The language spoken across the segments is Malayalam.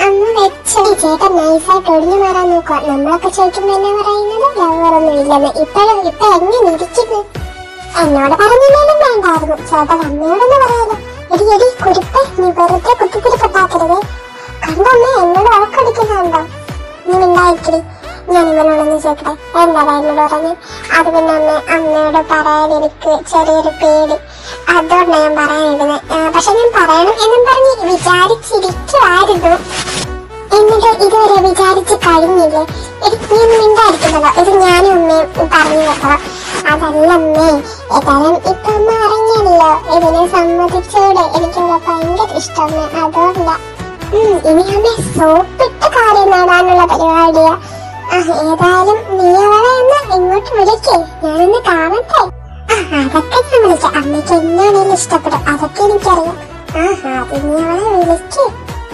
അമ്മ വെച്ചു ഈ ചേട്ടൻ നൈസായിട്ട് ഒഴിഞ്ഞു മാറാൻ നോക്കുക നമ്മളൊക്കെ ചോദിക്കുമ്പോ എന്നാ പറയുന്നത് ലവറൊന്നും ഇല്ലെന്ന് ഇപ്പോഴും ഇപ്പൊ എങ്ങനെ ഇരിക്കുന്നു എന്നോട് പറഞ്ഞില്ലേലും വേണ്ടായിരുന്നു ചേട്ടൻ അമ്മയോടൊന്ന് പറയാലോ എടി എടി കുരുപ്പ് നീ വെറുതെ കുത്തിത്തിരിപ്പട്ടാക്കരുത് കണ്ടമ്മ എന്നോട് വഴക്കടിക്കുന്നുണ്ടോ നീ മിണ്ടായിരിക്കടി ഞാൻ ഇവനോടൊന്ന് ചോദിക്കട്ടെ എന്താടാ എന്നോട് പറഞ്ഞു അത് പിന്നെ അമ്മ അമ്മയോട് പറയാൻ എനിക്ക് ചെറിയൊരു പേടി അതുകൊണ്ട് ഞാൻ പറയാനിരുന്നത് പക്ഷെ ഞാൻ പറയണം എന്നും പറഞ്ഞ് വിചാരിച്ചിരിക്കുമായിരുന്നു എന്നിട്ട് ഇതുവരെ വിചാരിച്ച് കഴിഞ്ഞില്ലേ എനിക്ക് നീ ഒന്നും മിണ്ടായിരിക്കുന്നതോ ഇത് ഞാനും അമ്മയും പറഞ്ഞു വെക്കണം അതല്ല അമ്മേ ഏതായാലും ഇപ്പൊ അമ്മ അറിഞ്ഞല്ലോ ഇതിനെ സമ്മതിച്ചൂടെ എനിക്ക് ഇവളെ ഭയങ്കര ഇഷ്ടമേ അതുകൊണ്ടാ ഉം, ഇനി അമ്മ സോപ്പിട്ട് കാര്യം നേടാനുള്ള പരിപാടിയാ ആ, ഏതായാലും നീ അവളെ ഒന്ന് ഇങ്ങോട്ട് വിളിക്കേ ഞാനൊന്ന് കാണട്ടെ ആ, അതൊക്കെ ഞാൻ വിളിക്കാം അമ്മയ്ക്ക് എന്നാണേലും ഇഷ്ടപ്പെടും അതൊക്കെ എനിക്കറിയാം ആ അത് നീ അവളെ വിളിക്കേ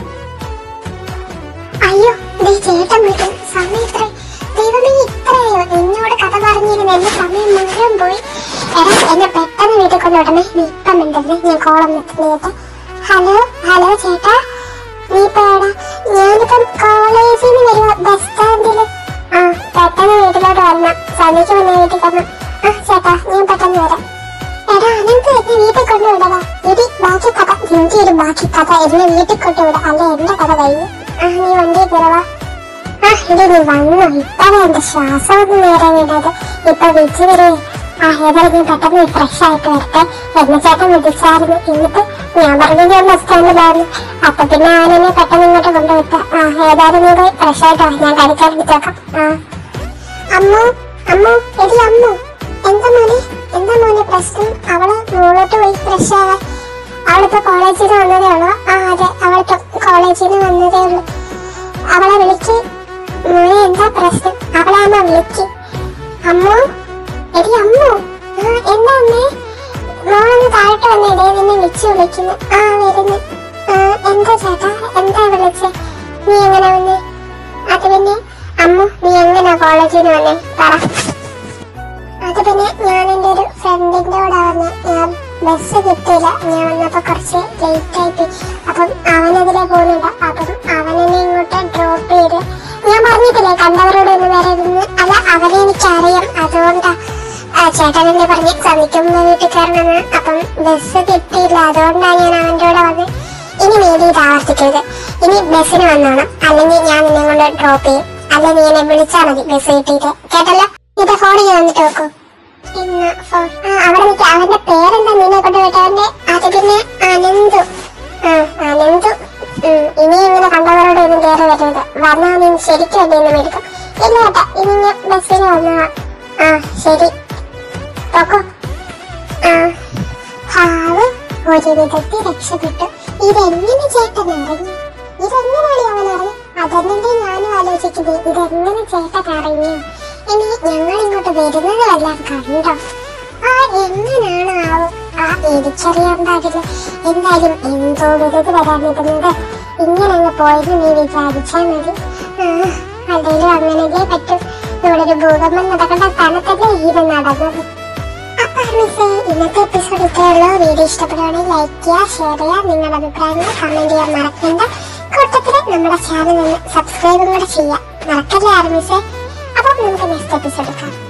അയ്യോ ദേ ചേട്ടൻ വിളിക്കും സമയം ഇത്ര ദൈവമേ ഇത്രയോ എന്നോട് കഥ പറഞ്ഞിരുന്ന എന്റെ സമയം മുഴുവൻ പോയി എടാ എന്നെ പെട്ടെന്ന് വീട്ടിൽ കൊണ്ട് ഉടനെ നീ ഇപ്പം ഉണ്ടല്ലേ ഞാൻ കോളം നിർത്തിയിട്ട് ഹലോ ഹലോ ചേട്ടാ നീ ഇപ്പൊ എടാ ഞാനിപ്പം കോളേജിൽ നിന്ന് വരുവാ ബസ് സ്റ്റാൻഡില് ആ പെട്ടെന്ന് വീട്ടിലോട്ട് വരണം സന്ധ്യക്ക് മുന്നേ വീട്ടിൽ തരണം ആ ചേട്ടാ ഞാൻ പെട്ടെന്ന് വരാം എടാ അനന്ത് എന്നെ വീട്ടിൽ കൊണ്ടുവിടടാ ഇടി ബാക്കി കഥ നിന്റെ ഒരു ബാക്കി കഥ എന്നെ വീട്ടിൽ കൊണ്ടുവിട അല്ല എന്റെ കഥ കഴിഞ്ഞു ആ നീ വണ്ടി കയറവാ ആ ഇടി നീ വന്നു ഇപ്പഴാ എന്റെ ശ്വാസം ഒന്ന് നേരെ വീണത് ഇപ്പൊ വിളിച്ചു വരേ ആ ഏതായാലും നീ പെട്ടെന്ന് ഫ്രഷ് ആയിട്ട് വരട്ടെ എന്നെ ചേട്ടൻ വിളിച്ചായിരുന്നു എന്നിട്ട് ഞാൻ പറഞ്ഞത് ഞാൻ ബസ് സ്റ്റാൻഡിലായിരുന്നു അപ്പൊ പിന്നെ അവനെന്നെ പെട്ടെന്ന് ഇങ്ങോട്ട് കൊണ്ടുവിട്ട ആ ഏതായാലും നീ പോയി ഫ്രഷ് ആയിട്ട് വാ ഞാൻ കഴിക്കാൻ വിളിച്ചേക്കാം ആ അമ്മു അമ്മു എടി അമ്മു എന്താ മോനെ എന്താ മോനെ പ്രശ്നം അവള് മുകളോട്ട് പോയി ഫ്രഷ് ആവാൻ അവളിപ്പോ കോളേജിൽ നിന്ന് വന്നതേ ഉള്ളൂ ആ അതെ അവളിപ്പോ കോളേജിൽ നിന്ന് വന്നതേ ഉള്ളൂ അവളെ വിളിക്ക് മോനെ എന്താ പ്രശ്നം അവളെ അമ്മ വിളിക്ക് അമ്മു എടി അമ്മു ആ എന്താ അമ്മേ മോളൊന്ന് താഴോട്ട് വന്ന ഇടയിൽ നിന്നെ വിളിച്ചു വിളിക്കുന്നു ആ വരുന്നു ആ, എന്താ ചേട്ടാ എന്താ വിളിച്ചേ നീ എങ്ങനെ വന്നേ അത് പിന്നെ അമ്മു നീ എങ്ങനെയാ കോളേജിൽ നിന്ന് വന്നേ പറ അത് പിന്നെ ഞാൻ എൻ്റെ ഒരു ഫ്രണ്ടിന്റെ കൂടെ വന്ന് ഞാൻ ബസ് കിട്ടിയില്ല ഞാൻ വന്നപ്പോ കുറച്ച് ലേറ്റ് ആയിട്ട് അപ്പം അവനതിലെ പോകുന്നുണ്ട് അപ്പം അവനെന്നെ ഇങ്ങോട്ട് ഡ്രോപ്പ് ചെയ്ത് ഞാൻ പറഞ്ഞിട്ടില്ലേ കണ്ടവരോട് ഒന്ന് വരെ നിന്ന് അല്ല അവരെ എനിക്കറിയാം അതുകൊണ്ടാ ആ, ചേട്ടൻ എന്നെ പറഞ്ഞ് സന്ധിക്കുമ്പോ വീട്ടിൽ കയറണമെന്ന് അപ്പം ബസ് കിട്ടിയില്ല അതുകൊണ്ടാണ് ഞാൻ അവൻ്റെ കൂടെ വന്ന് ഇനി മേലെ ഇത് ആവർത്തിക്കരുത് ഇനി ബസ്സിന് വന്നോണം അല്ലെങ്കിൽ ഞാൻ നിന്നെ കൊണ്ട് ഡ്രോപ്പ് ചെയ്യും അല്ല നീ എന്നെ വിളിച്ചാൽ മതി ബസ് കിട്ടിയിട്ട് കേട്ടല്ലോ നിന്റെ ഫോണിൽ വന്നിട്ട് നോക്കൂ ഇന്ന് ഫോൺ ആ അവിടെ നിൽക്ക അവന്റെ പേരെന്താ നിന്നെ കൊണ്ട് വിട്ടവന്റെ അത് പിന്നെ അനന്തു ആ അനന്തു ഉം, ഇനി ഇങ്ങനെ കണ്ടവരോട് ഒന്നും കയറി വരരുത് വന്നാൽ നീ ശരിക്കും എന്നെ ഒന്ന് മേടിക്കും ഇല്ല കേട്ടാ ഇനി ഞാൻ ബസ്സിന് വന്നതാ ആ ശരി നോക്കൂ ആ ഹാവ് ഒരു വിധത്തിൽ രക്ഷപ്പെട്ടു ഇതെങ്ങനെ ചേട്ടൻ അറിഞ്ഞു ഇതെങ്ങനെയാണ് അവൻ അറിഞ്ഞു അതെന്നെ ഞാനും ആലോചിക്കുന്നത് ഇതെങ്ങനെ ചേട്ടൻ അറിഞ്ഞു ഇനി ഞങ്ങൾ ഇങ്ങോട്ട് വരുന്നത് വല്ലതും കണ്ടോ ആ എങ്ങനെയാണ് ആവും ആ എനിക്കറിയാൻ പാടില്ല എന്തായാലും എന്തോ വിരുത് വരാനിരുന്നത് ഇങ്ങനെ അങ്ങ് പോയെന്ന് നീ വിചാരിച്ചാൽ മതി ആ, അല്ലേലും അങ്ങനെയല്ലേ പറ്റും ഇവിടെ ഒരു ഭൂകമ്പം നടക്കേണ്ട സ്ഥാനത്തല്ലേ ഇത് നടന്നത് അപ്പൊ മിസ്സേ ഇന്നത്തെ എപ്പിസോഡ് ഇത്രയുള്ളൂ വീഡിയോ ഇഷ്ടപ്പെടുകയാണെങ്കിൽ ലൈക്ക് ചെയ്യുക ഷെയർ ചെയ്യുക നിങ്ങളുടെ അഭിപ്രായങ്ങൾ കമന്റ് ചെയ്യാൻ മറക്കണ്ട കൂട്ടത്തില് നമ്മുടെ ചാനൽ ഒന്ന് സബ്സ്ക്രൈബും കൂടെ ചെയ്യാം മറക്കല്ലേ ആർമിസേ അപ്പം നമുക്ക് നെക്സ്റ്റ് എപ്പിസോഡ് കാണാം